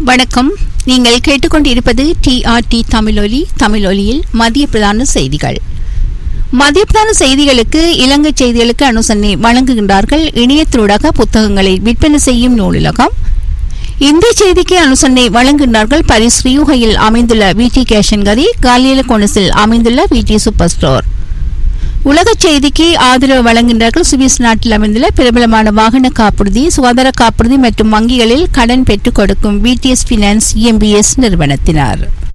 வணக்கம் நீங்கள் கேட்டுக்கொண்டிருப்பது டிஆர்டி தமிழொலி தமிழொலியில் மதிய பிரதான செய்திகள் மதிய பிரதான செய்திகளுக்கு இலங்கை செய்திகளுக்கு அனுசரணை வழங்குகின்றார்கள் இணையத்தினூடாக புத்தகங்களை விற்பனை செய்யும் நூலகம் இந்திய செய்திக்கு அனுசரணை வழங்குகின்றார்கள் பரிஸ் ரியூகையில் அமைந்துள்ள விடி கேஷன்கரி காலியல கொனசில் அமைந்துள்ள விடி சூப்பர் ஸ்டோர் உலக செய்திக்கு ஆதரவு வழங்குகின்றார்கள் சுவிஸ் நாட்டில் அமைந்துள்ள பிரபலமான வாகன காப்புறுதி சுகாதார காப்புறுதி மற்றும் வங்கிகளில் கடன் பெற்றுக் கொடுக்கும் பிடிஎஸ் பினான்ஸ் இஎம்பிஎஸ் நிறுவனத்தினர்